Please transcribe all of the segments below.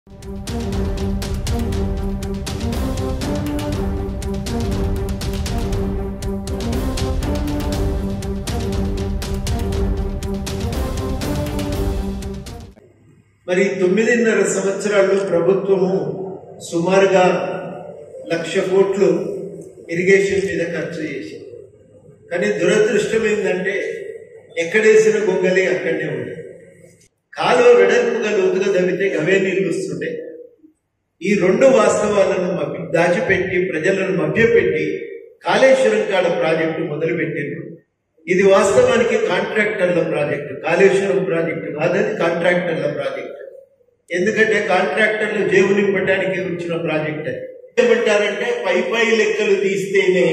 మరి తొమ్మిదిన్నర సంవత్సరాల్లో ప్రభుత్వము సుమారుగా లక్ష కోట్లు ఇరిగేషన్ మీద ఖర్చు చేసింది కానీ దురదృష్టం ఏంటంటే ఎక్కడేసిన గొంగలి అక్కడనే ఉంది కాలువ వెడల్పుగా లోతుగా తవ్వితే గవే నీళ్లు వస్తుంటాయి ఈ రెండు వాస్తవాలను మభ్య- దాచిపెట్టి ప్రజలను మభ్యపెట్టి కాళేశ్వరం కాడ ప్రాజెక్టు మొదలుపెట్టిండ్రు ఇది వాస్తవానికి కాంట్రాక్టర్ల ప్రాజెక్టు కాళేశ్వరం ప్రాజెక్టు కాదని కాంట్రాక్టర్ల ప్రాజెక్టు ఎందుకంటే కాంట్రాక్టర్లు జేబు నింపడానికి వచ్చిన ప్రాజెక్ట్ అది ఏమంటారంటే పై పై లెక్కలు తీస్తేనే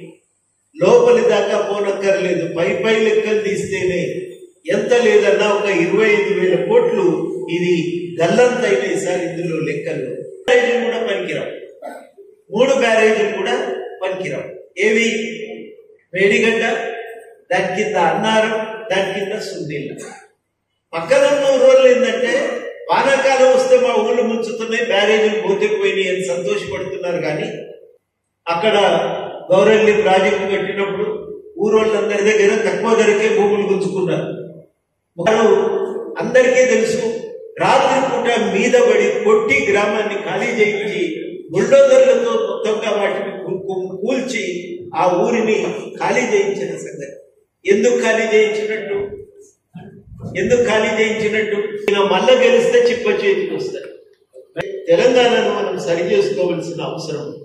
లోపలి దాకా పోనక్కర్లేదు పై పై లెక్కలు తీస్తేనే ఎంత లేదన్నా ఒక ఇరవై ఐదు వేల కోట్లు ఇది గల్లంత అయినాయి సార్ ఇందులో లెక్కలు బ్యారేజీలు కూడా పనికిరావు మూడు బ్యారేజీలు కూడా పనికిరావు ఏవి వేడిగడ్డ దాని కింద అన్నారం దాని కింద సుందీళ్ళ పక్కన ఉన్న ఊరోళ్ళు ఏంటంటే వానాకాలం వస్తే మా ఊళ్ళు ముంచుతున్నాయి బ్యారేజీలు పోతే పోయినాయి అని సంతోషపడుతున్నారు కానీ అక్కడ గౌరల్లి ప్రాజెక్టు కట్టినప్పుడు ఊరోళ్ళందరి దగ్గర తక్కువ ధరకే భూములు గుంజుకున్నారు వాళ్ళు అందరికీ తెలుసు రాత్రి పూట మీద పడి కొట్టి గ్రామాన్ని ఖాళీ చేయించి బుల్డోజర్లతో మొత్తంగా వాటిని కూ- కూ- కూల్చి ఆ ఊరిని ఖాళీ చేయించిన సంగతి ఎందుకు ఖాళీ చేయించినట్టు ఎందుకు ఖాళీ చేయించినట్టు ఈయన మళ్ళా గెలిస్తే చిప్ప చేతికి వస్తారు తెలంగాణను మనం సరి చేసుకోవలసిన అవసరం ఉంది.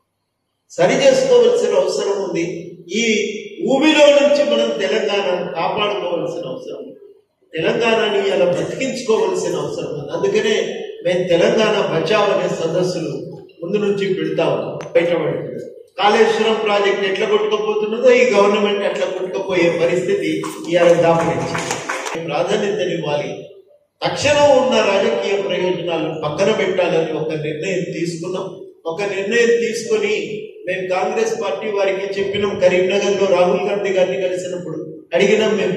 సరి చేసుకోవలసిన అవసరం ఉంది ఈ ఊబిలో నుంచి మనం తెలంగాణను కాపాడుకోవలసిన అవసరం ఉంది తెలంగాణని ఇలా బ్రతికించుకోవలసిన అవసరం ఉంది అందుకనే మేము తెలంగాణ బచావ్ అనే సదస్సులు ముందు నుంచి పెడతా ఉన్నాం బయటపడుతుంది కాళేశ్వరం ప్రాజెక్ట్ ఎట్లా కొట్టుకుపోతున్నదో ఈ గవర్నమెంట్ ఎట్లా కొట్టుకుపోయే పరిస్థితి ఇవాళ దాపరించింది ప్రాధాన్యతనివ్వాలి తక్షణం ఉన్న రాజకీయ ప్రయోజనాలను పక్కన పెట్టాలని ఒక నిర్ణయం తీసుకున్నాం ఒక నిర్ణయం తీసుకొని మేము కాంగ్రెస్ పార్టీ వారికి చెప్పినాం కరీంనగర్ లో రాహుల్ గాంధీ గారిని కలిసినప్పుడు అడిగినాం మేము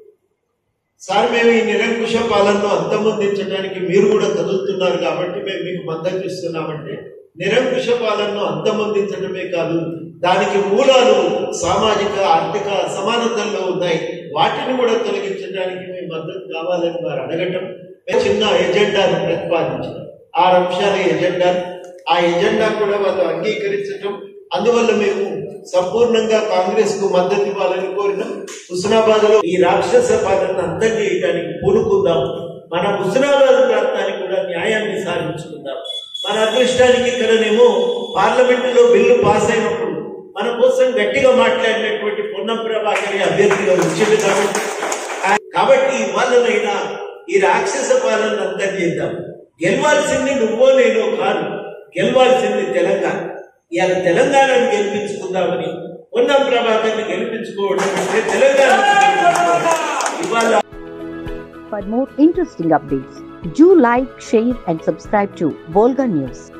సార్ మేము ఈ నిరంకుశ పాలనను అంతమొందించడానికి మీరు కూడా కదులుతున్నారు కాబట్టి మేము మీకు మద్దతు ఇస్తున్నామంటే నిరంకుశ పాలనను అంతమొందించడమే కాదు దానికి మూలాలు సామాజిక ఆర్థిక అసమానతల్లో ఉన్నాయి వాటిని కూడా తొలగించడానికి మేము మద్దతు కావాలని వారు అడగటం మేము చిన్న ఎజెండాను ప్రతిపాదించడం ఆరు అంశాల ఎజెండా ఆ ఎజెండా కూడా వాళ్ళు అంగీకరించటం అందువల్ల మేము సంపూర్ణంగా కాంగ్రెస్ కు మద్దతు ఇవ్వాలని కోరినాం హుస్నాబాద్ లో ఈ రాక్షస పాలన అంతం చేయడానికి పూనుకుందాం మన హుస్నాబాద్ ప్రాంతానికి కూడా న్యాయాన్ని సాధించుకుందాం మన అదృష్టానికి ఇక్కడనేమో పార్లమెంటులో బిల్లు పాస్ అయినప్పుడు మన కోసం గట్టిగా మాట్లాడినటువంటి పొన్నం ప్రభాకర్ అభ్యర్థిగా వచ్చింది కాబట్టి ఆ- కాబట్టి ఇవాళనైనా ఈ రాక్షస పాలన అంతం చేద్దాం గెలవాల్సింది నువ్వో నేనో కాదు గెలవాల్సింది తెలంగాణ ఇవాళ తెలంగాణను గెలిపించుకుందామని పొన్నం ప్రభాకర్ని గెలిపించుకోవడం అంటే తెలంగాణ ఇవాళ For more interesting updates, do like, share, and subscribe to Volga News.